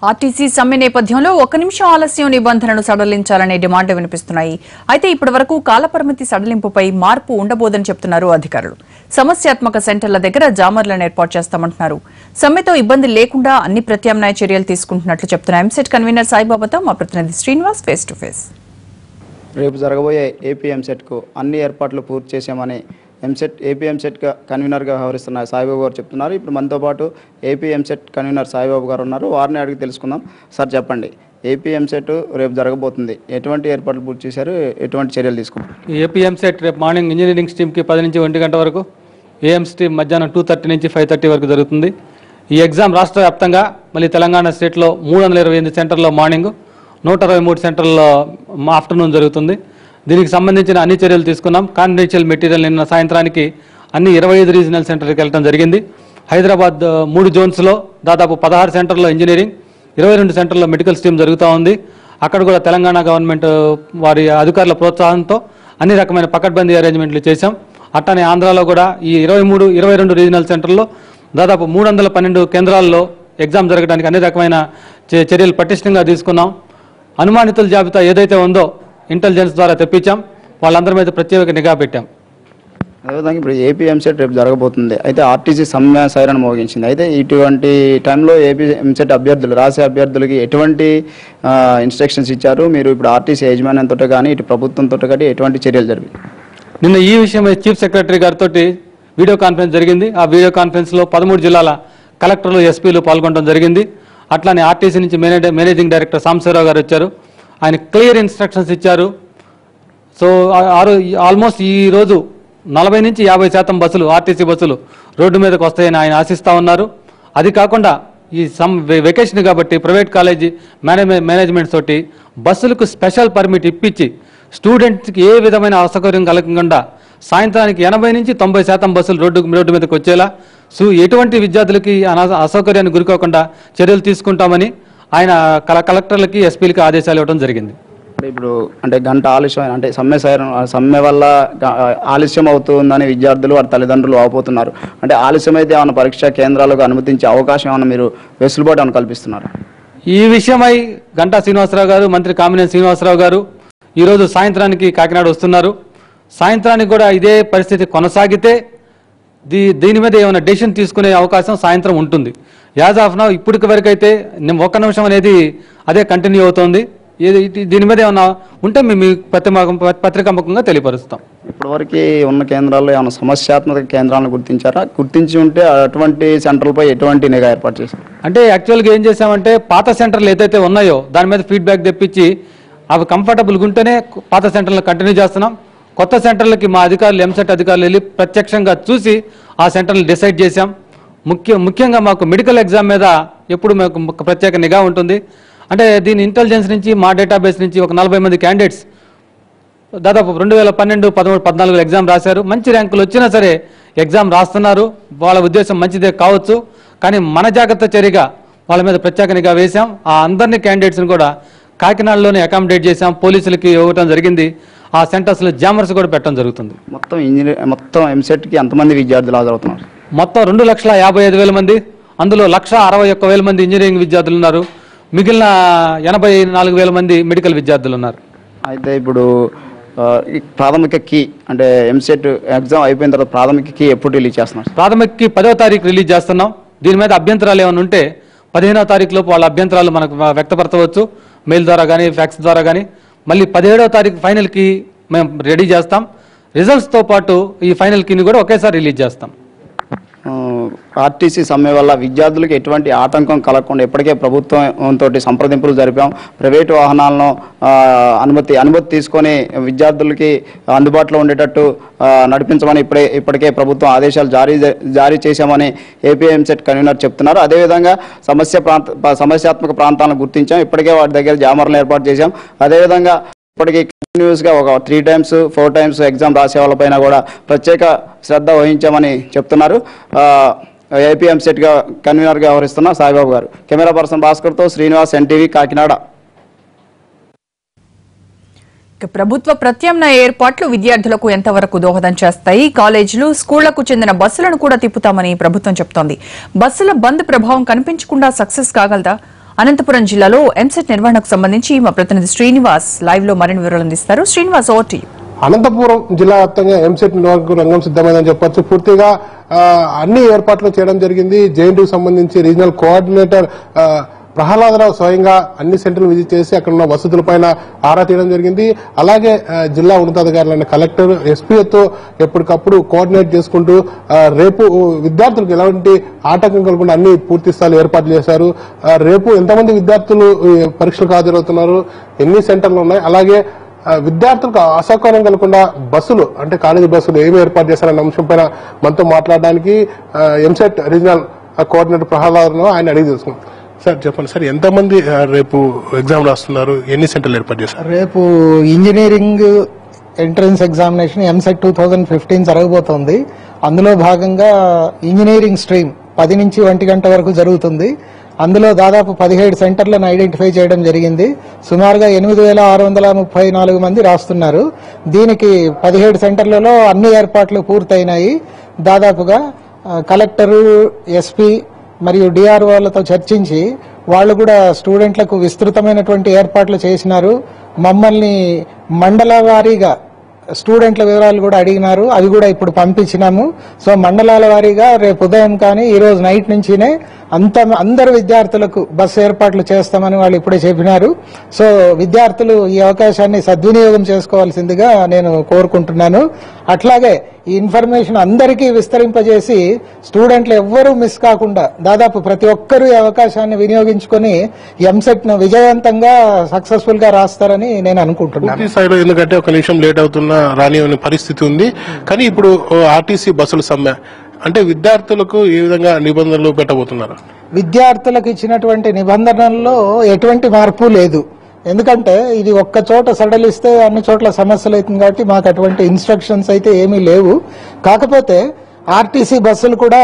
RTC సమ్మె నేపథ్యంలో ఒక నిమిషం ఆలస్యం నిబంధనను సడలించాలనే డిమాండ్ వినిపిస్తున్నాయి అయితే ఇప్పటి వరకు కాలపరిమితి సడలింపుపై మార్పు ఉండబోదని చెప్తున్నారు అధికారులు సమస్యాత్మక సెంటర్ల దగ్గర జామర్లను ఏర్పాటు చేస్తామంటున్నారు సమ్మెతో ఇబ్బంది లేకుండా అన్ని ప్రత్యామ్నాయ చర్యలు తీసుకుంటున్నట్లు చెప్తున్న ఎంసెట్ కన్వీనర్ సాయిబాబాతో మా ప్రతినిధి శ్రీనివాస్ ఫేస్ టు ఫేస్ రేపు జరగబోయే ఏపీ ఎంసెట్కు అన్ని ఏర్పాట్లు పూర్తి చేశామని ఎంసెట్ ఏపీ ఎంసెట్ కన్వీనర్గా వ్యవహరిస్తున్న సాయిబాబు గారు చెప్తున్నారు ఇప్పుడు మనతో పాటు ఏపీ ఎంసెట్ కన్వీనర్ సాయిబాబు గారు ఉన్నారు వారిని అడిగి తెలుసుకుందాం సార్ చెప్పండి ఏపీ ఎంసెట్ రేపు జరగబోతుంది ఎటువంటి ఏర్పాట్లు పూర్తి చేశారు ఎటువంటి చర్యలు తీసుకున్నారు ఏపీఎం సెట్ రేపు మార్నింగ్ ఇంజనీరింగ్ స్ట్రీమ్కి పది నుంచి ఒంటి గంట వరకు ఏఎం స్ట్రీమ్ మధ్యాహ్నం టూ థర్టీ నుంచి ఫైవ్ థర్టీ వరకు జరుగుతుంది ఈ ఎగ్జామ్ రాష్ట్ర వ్యాప్తంగా మళ్ళీ తెలంగాణ స్టేట్లో మూడు వందల ఇరవై ఎనిమిది సెంటర్లో మార్నింగ్ నూట అరవై మూడు సెంటర్లో ఆఫ్టర్నూన్ జరుగుతుంది దీనికి సంబంధించిన అన్ని చర్యలు తీసుకున్నాం కాన్ఫిడెన్షియల్ మెటీరియల్ నిన్న సాయంత్రానికి అన్ని ఇరవై ఐదు రీజనల్ సెంటర్కి వెళ్ళడం జరిగింది హైదరాబాద్ ఆ, మూడు జోన్స్లో దాదాపు పదహారు సెంటర్లో ఇంజనీరింగ్ ఇరవై రెండు సెంటర్లో మెడికల్ స్ట్రీమ్ జరుగుతూ ఉంది అక్కడ కూడా తెలంగాణ గవర్నమెంట్ వారి అధికారుల ప్రోత్సాహంతో అన్ని రకమైన పకడ్బందీ అరేంజ్మెంట్లు చేశాం అట్టనే ఆంధ్రాలో కూడా ఈ ఇరవై మూడు ఇరవై రెండు రీజనల్ సెంటర్లో దాదాపు మూడు వందల పన్నెండు కేంద్రాల్లో ఎగ్జామ్ జరగడానికి అన్ని రకమైన చే- చర్యలు పటిష్టంగా తీసుకున్నాం అనుమానితుల జాబితా ఏదైతే ఉందో ఇంటెలిజెన్స్ ద్వారా తెప్పించాం వాళ్ళందరి మీద ప్రత్యేక నిఘా పెట్టాం అదేవిధంగా ఇప్పుడు ఏపీ ఎంసెట్ రేపు జరగబోతుంది అయితే ఆర్టీసీ సమ్మె సైరన్ మోగించింది అయితే ఇటువంటి టైంలో ఏపీ ఎంసెట్ అభ్యర్థులు రాసే అభ్యర్థులకి ఎటువంటి ఇన్స్ట్రక్షన్స్ ఇచ్చారు మీరు ఇప్పుడు ఆర్టీసీ యాజమాన్యంతో కానీ ఇటు ప్రభుత్వంతో కానీ ఎటువంటి చర్యలు జరిగాయి నిన్న ఈ విషయమై చీఫ్ సెక్రటరీ గారితో వీడియో కాన్ఫరెన్స్ జరిగింది ఆ వీడియో కాన్ఫరెన్స్లో పదమూడు జిల్లాల కలెక్టర్లు ఎస్పీలు పాల్గొనడం జరిగింది అట్లానే ఆర్టీసీ నుంచి మేనేజ మేనేజింగ్ డైరెక్టర్ సాంబశివరావు గారు వచ్చారు ఆయన క్లియర్ ఇన్స్ట్రక్షన్స్ ఇచ్చారు సో ఆ- ఆ రో- ఆల్మోస్ట్ ఈ రోజు నలభై నుంచి యాభై శాతం బస్సులు ఆర్టీసీ బస్సులు రోడ్డు మీదకి వస్తాయని ఆయన ఆశిస్తా ఉన్నారు అది కాకుండా ఈ సమ్ వె- వెకేషన్ కాబట్టి ప్రైవేట్ కాలేజీ మేనేజ్మె మేనేజ్మెంట్ తోటి బస్సులకు స్పెషల్ పర్మిట్ ఇప్పించి స్టూడెంట్స్కి ఏ విధమైన అసౌకర్యం కలగకుండా సాయంత్రానికి ఎనభై నుంచి తొంభై శాతం బస్సులు రోడ్డు రోడ్డు మీదకి వచ్చేలా సో ఎటువంటి విద్యార్థులకి అనా- అసౌకర్యాన్ని గురికోకుండా చర్యలు తీసుకుంటామని ఆయన కల కలెక్టర్లకి ఎస్పీలకి ఆదేశాలు ఇవ్వడం జరిగింది అంటే ఇప్పుడు అంటే గంట ఆలస్యం అంటే సమ్మె సైరన్ సమ్మె వల్ల గ- ఆలస్యం అవుతుందని విద్యార్థులు వారి తల్లిదండ్రులు వాపోతున్నారు అంటే ఆలస్యం అయితే ఏమైనా పరీక్షా కేంద్రాలకు అనుమతించే అవకాశం ఏమైనా మీరు వెసులుబాటు ఏమైనా కల్పిస్తున్నారు ఈ విషయమై గంటా శ్రీనివాసరావు గారు మంత్రి కామినేని శ్రీనివాసరావు గారు ఈరోజు సాయంత్రానికి కాకినాడ వస్తున్నారు సాయంత్రానికి కూడా ఇదే పరిస్థితి కొనసాగితే దీ దీని మీద ఏమైనా డెసిషన్ తీసుకునే అవకాశం సాయంత్రం ఉంటుంది యాజ్ ఆఫ్ నౌ ఇప్పటికి వరకు అయితే నిమ్- ఒక్క నిమిషం అనేది అదే కంటిన్యూ అవుతోంది ఇది ఇది- దీని మీద ఏమైనా ఉంటే మేము మీ పత్రిక పత్రికాముఖంగా తెలియపరుస్తాం ఇప్పటివరకు ఉన్న కేంద్రాల్లో ఏమైనా సమస్యాత్మక కేంద్రాలను గుర్తించారా గుర్తించి ఉంటే అటువంటి సెంటర్లపై ఎటువంటి నిఘా ఏర్పాటు చేశారు అంటే యాక్చువల్గా ఏం చేసామంటే పాత సెంటర్లు ఏదైతే ఉన్నాయో దాని మీద ఫీడ్బ్యాక్ తెప్పించి అవి కంఫర్టబుల్గా ఉంటేనే పాత సెంటర్లు కంటిన్యూ చేస్తున్నాం కొత్త సెంటర్లకి మా అధికారులు ఎంసెట్ అధికారులు వెళ్ళి ప్రత్యక్షంగా చూసి ఆ సెంటర్లు డిసైడ్ చేశాం ముఖ్య ముఖ్యంగా మాకు మెడికల్ ఎగ్జామ్ మీద ఎప్పుడు మాకు ఒక ప్రత్యేక నిఘా ఉంటుంది అంటే దీని ఇంటెలిజెన్స్ నుంచి మా డేటాబేస్ నుంచి ఒక నలభై మంది క్యాండిడేట్స్ దాదాపు రెండు వేల పన్నెండు పదమూడు పద్నాలుగు ఎగ్జామ్ రాశారు మంచి ర్యాంకులు వచ్చినా సరే ఎగ్జామ్ రాస్తున్నారు వాళ్ళ ఉద్దేశం మంచిదే కావచ్చు కానీ మన జాగ్రత్త చర్యగా వాళ్ళ మీద ప్రత్యేక నిఘా వేశాం ఆ అందరినీ క్యాండిడేట్స్ని కూడా కాకినాడలోనే అకామిడేట్ చేశాం పోలీసులకి ఇవ్వటం జరిగింది ఆ సెంటర్స్లో జామర్స్ కూడా పెట్టడం జరుగుతుంది మొత్తం ఇంజనీర్ మొత్తం ఎంసెట్కి ఎంతమంది విద్యార్థులు హాజరవుతున్నారు మొత్తం రెండు లక్షల యాభై ఐదు వేల మంది అందులో లక్ష అరవై ఒక్క వేల మంది ఇంజనీరింగ్ విద్యార్థులు ఉన్నారు మిగిలిన ఎనభై నాలుగు వేల మంది మెడికల్ విద్యార్థులు ఉన్నారు అయితే ఇప్పుడు ఆ, ఈ ప్రాథమిక కీ అంటే ఎంసెట్ ఎగ్జామ్ అయిపోయిన తర్వాత ప్రాథమిక కీ ఎప్పుడు రిలీజ్ చేస్తున్నారు ప్రాథమికకి పదో తారీఖు రిలీజ్ చేస్తున్నాం దీని మీద అభ్యంతరాలు ఏమైనా ఉంటే పదిహేనో తారీఖు లోపు వాళ్ళ అభ్యంతరాలు మనకు వ్యక్తపరచవచ్చు మెయిల్ ద్వారా కానీ ఫ్యాక్స్ ద్వారా కానీ మళ్ళీ పదిహేడవ తారీఖు ఫైనల్కి మేము రెడీ చేస్తాం రిజల్ట్స్తో పాటు ఈ ఫైనల్ కీని కూడా ఒకేసారి రిలీజ్ చేస్తాం ఆర్టీసీ సమ్మె వల్ల విద్యార్థులకు ఎటువంటి ఆటంకం కలగకుండా ఇప్పటికే ప్రభుత్వం తోటి సంప్రదింపులు జరిపాం ప్రైవేటు వాహనాలను ఆ, అనుమతి అనుమతి తీసుకొని విద్యార్థులకి అందుబాటులో ఉండేటట్టు ఆ, నడిపించమని ఇప్పుడే ఇప్పటికే ప్రభుత్వం ఆదేశాలు జారీ చే- జారీ చేశామని ఏపీఎంసెట్ కన్వీనర్ చెప్తున్నారు అదేవిధంగా సమస్య ప్రాంత ప- సమస్యాత్మక ప్రాంతాలను గుర్తించాం ఇప్పటికే వాటి దగ్గర జామర్లను ఏర్పాటు చేశాం అదేవిధంగా ఇప్పటికీ కంటిన్యూస్గా ఒక three times four times exam రాసే వాళ్ళపైన కూడా ప్రత్యేక శ్రద్ధ వహించామని చెప్తున్నారు ఏపీ ఎంసెట్గా కన్వీనర్గా వ్యవహరిస్తున్న సాయిబాబు గారు కెమెరా పర్సన్ భాస్కర్తో శ్రీనివాస్ ఎన్టీవీ కాకినాడ ఇక ప్రభుత్వ ప్రత్యామ్నాయ ఏర్పాట్లు విద్యార్థులకు ఎంతవరకు దోహదం చేస్తాయి కాలేజీలు స్కూళ్లకు చెందిన బస్సులను కూడా తిప్పుతామని ప్రభుత్వం చెప్తోంది బస్సుల బంద్ ప్రభావం కనిపించకుండా సక్సెస్ కాగలదా అనంతపురం జిల్లాలో ఎంసెట్ నిర్వహణకు సంబంధించి మా ప్రతినిధి శ్రీనివాస్ లైవ్ లో మరిన్ని వివరాలు అందిస్తారు శ్రీనివాస్ ఓటీ అనంతపురం జిల్లా వ్యాప్తంగా ఎంసెట్ నిర్వహణకు రంగం సిద్ధమైందని చెప్పొచ్చు పూర్తిగా ఆ, అన్ని ఏర్పాట్లు చేయడం జరిగింది జేఎన్టీకి సంబంధించి రీజనల్ కోఆర్డినేటర్ ఆ, ప్రహ్లాదరావు స్వయంగా అన్ని సెంటర్లు విజిట్ చేసి అక్కడ ఉన్న వసతులపైన ఆరా తీయడం జరిగింది అలాగే ఆ, జిల్లా ఉన్నతాధికారులైన కలెక్టర్ ఎస్పీతో ఎప్పటికప్పుడు కోఆర్డినేట్ చేసుకుంటూ ఆ, రేపు విద్యార్థులకు ఎలాంటి ఆటంకం కలగకుండా అన్ని పూర్తి స్థాయిలో ఏర్పాట్లు చేశారు ఆ, రేపు ఎంతమంది విద్యార్థులు ఈ పరీక్షలకు హాజరవుతున్నారు ఎన్ని సెంటర్లు ఉన్నాయి అలాగే ఆ, విద్యార్థులకు అసౌకర్యం కలగకుండా బస్సులు అంటే కాలేజీ బస్సులు ఏమి ఏర్పాటు చేశారన్న అంశం పైన మనతో మాట్లాడడానికి ఎంసెట్ రీజనల్ కోఆర్డినేటర్ ప్రహ్లాద్ ఆయన అడిగి తెలుసుకున్నాం సార్ చెప్పండి సార్ ఎంతమంది ఆ, రేపు ఎగ్జామ్ రాస్తున్నారు ఎన్ని సెంటర్లు ఏర్పాటు చేశారు రేపు engineering entrance examination EAMCET two thousand fifteen జరగబోతోంది అందులో భాగంగా ఇంజనీరింగ్ స్ట్రీమ్ పది నుంచి ఒంటి గంట వరకు జరుగుతుంది అందులో దాదాపు పదిహేడు సెంటర్లను ఐడెంటిఫై చేయడం జరిగింది సుమారుగా ఎనిమిది వేల ఆరు వందల ముప్పై నాలుగు మంది రాస్తున్నారు దీనికి పదిహేడు సెంటర్లలో అన్ని ఏర్పాట్లు పూర్తయినాయి దాదాపుగా ఆ, కలెక్టరు ఎస్పీ మరియు డిఆర్ఓలతో చర్చించి వాళ్ళు కూడా స్టూడెంట్లకు విస్తృతమైనటువంటి ఏర్పాట్లు చేసినారు మమ్మల్ని మండల వారీగా స్టూడెంట్ల వివరాలు కూడా అడిగినారు అవి కూడా ఇప్పుడు పంపించినాము సో మండలాల వారీగా రేపు ఉదయం కానీ ఈ రోజు నైట్ నుంచినే అంత అందరు విద్యార్థులకు బస్సు ఏర్పాట్లు చేస్తామని వాళ్ళు ఇప్పుడే చెప్పినారు సో విద్యార్థులు ఈ అవకాశాన్ని సద్వినియోగం చేసుకోవాల్సిందిగా నేను కోరుకుంటున్నాను అట్లాగే ఈ ఇన్ఫర్మేషన్ అందరికీ విస్తరింపజేసి స్టూడెంట్లు ఎవ్వరూ మిస్ కాకుండా దాదాపు ప్రతి ఒక్కరూ ఈ అవకాశాన్ని వినియోగించుకొని ఎంసెట్ ను విజయవంతంగా సక్సెస్ఫుల్ గా రాస్తారని నేను అనుకుంటున్నాను పూర్తి స్థాయిలో ఎందుకంటే ఒక నిమిషం లేట్ అవుతున్న రాని పరిస్థితి ఉంది కానీ ఇప్పుడు ఆర్టీసీ బస్సుల సమ్మె అంటే విద్యార్థులకు ఏ విధంగా నిబంధనలు పెట్టబోతున్నారు విద్యార్థులకు ఇచ్చినటువంటి నిబంధనల్లో ఎటువంటి మార్పు లేదు ఎందుకంటే ఇది ఒక్క చోట సడలిస్తే అన్ని చోట్ల సమస్యలు అవుతుంది కాబట్టి మాకు అటువంటి ఇన్స్ట్రక్షన్స్ అయితే ఏమీ లేవు కాకపోతే ఆర్టీసీ బస్సులు కూడా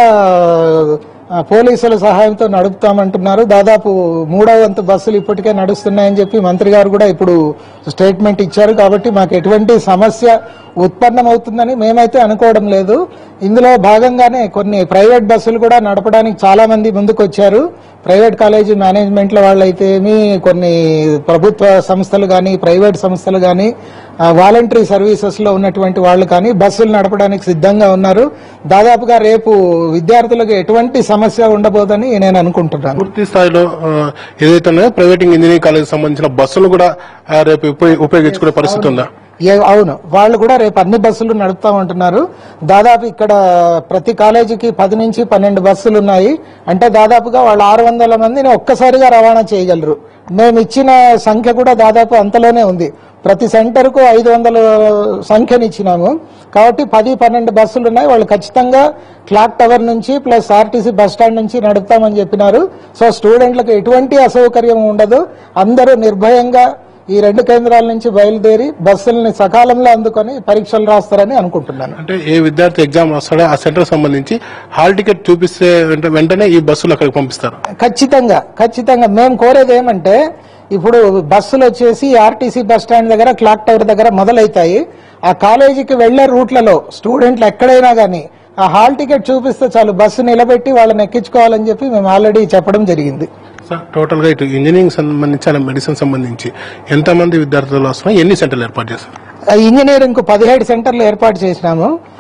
ఆ, పోలీసుల సహాయంతో నడుపుతామంటున్నారు దాదాపు మూడవ వంతు బస్సులు ఇప్పటికే నడుస్తున్నాయని చెప్పి మంత్రి గారు కూడా ఇప్పుడు స్టేట్మెంట్ ఇచ్చారు కాబట్టి మాకు ఎటువంటి సమస్య ఉత్పన్నమవుతుందని మేమైతే అనుకోవడం లేదు ఇందులో భాగంగానే కొన్ని ప్రైవేట్ బస్సులు కూడా నడపడానికి చాలా మంది ముందుకు వచ్చారు ప్రైవేట్ కాలేజీ మేనేజ్మెంట్ల వాళ్ళైతే ఏమి కొన్ని ప్రభుత్వ సంస్థలు కానీ ప్రైవేట్ సంస్థలు కానీ వాలంటరీ సర్వీసెస్ లో ఉన్నటువంటి వాళ్ళు కానీ బస్సులు నడపడానికి సిద్ధంగా ఉన్నారు దాదాపుగా రేపు విద్యార్థులకు ఎటువంటి సమస్య ఉండబోదని నేను అనుకుంటున్నాను పూర్తి స్థాయిలో ఆ, ఏదైతే ఉన్నాయో ప్రైవేట్ ఇంజనీరింగ్ కాలేజ్ సంబంధించిన బస్సులు కూడా ఆ, రేపు ఉపయోగ- ఉపయోగించుకునే పరిస్థితి ఉందా ఏ- అవును వాళ్ళు కూడా రేపు అన్ని బస్సులు నడుపుతామంటున్నారు దాదాపు ఇక్కడ ప్రతి కాలేజీకి పది నుంచి పన్నెండు బస్సులు ఉన్నాయి అంటే దాదాపుగా వాళ్ళు ఆరు వందల మందిని ఒక్కసారిగా రవాణా చేయగలరు మేము ఇచ్చిన సంఖ్య కూడా దాదాపు అంతలోనే ఉంది ప్రతి సెంటర్ కు ఐదు వందల సంఖ్యని ఇచ్చినాము కాబట్టి పది పన్నెండు బస్సులు ఉన్నాయి వాళ్ళు ఖచ్చితంగా క్లాక్ టవర్ నుంచి ప్లస్ ఆర్టీసీ బస్ స్టాండ్ నుంచి నడుపుతామని చెప్పినారు సో స్టూడెంట్లకు ఎటువంటి అసౌకర్యం ఉండదు అందరూ నిర్భయంగా ఈ రెండు కేంద్రాల నుంచి బయలుదేరి బస్సుల్ని సకాలంలో అందుకొని పరీక్షలు రాస్తారని అనుకుంటున్నాను అంటే ఏ విద్యార్థి ఎగ్జామ్ రాస్తాడో ఆ సెంటర్ సంబంధించి హాల్ టికెట్ చూపిస్తే వెంట- వెంటనే ఈ బస్సులు అక్కడికి పంపిస్తారు ఖచ్చితంగా ఖచ్చితంగా మేము కోరేది ఏమంటే ఇప్పుడు బస్సులు వచ్చేసి ఆర్టీసీ బస్ స్టాండ్ దగ్గర క్లాక్ టవర్ దగ్గర మొదలవుతాయి ఆ కాలేజీకి వెళ్లే రూట్లలో స్టూడెంట్లు ఎక్కడైనా కానీ ఆ హాల్ టికెట్ చూపిస్తే చాలు బస్సు నిలబెట్టి వాళ్ళని ఎక్కించుకోవాలని చెప్పి మేము ఆల్రెడీ చెప్పడం జరిగింది సార్ టోటల్ గా ఇటు ఇంజనీరింగ్ సంబంధించి అలాగే మెడిసిన్ సంబంధించి ఎంతమంది విద్యార్థులు వస్తున్నారు ఎన్ని సెంటర్లు ఏర్పాటు చేస్తారు ఇంజనీరింగ్ కు పదిహేడు సెంటర్లు ఏర్పాటు చేసినాము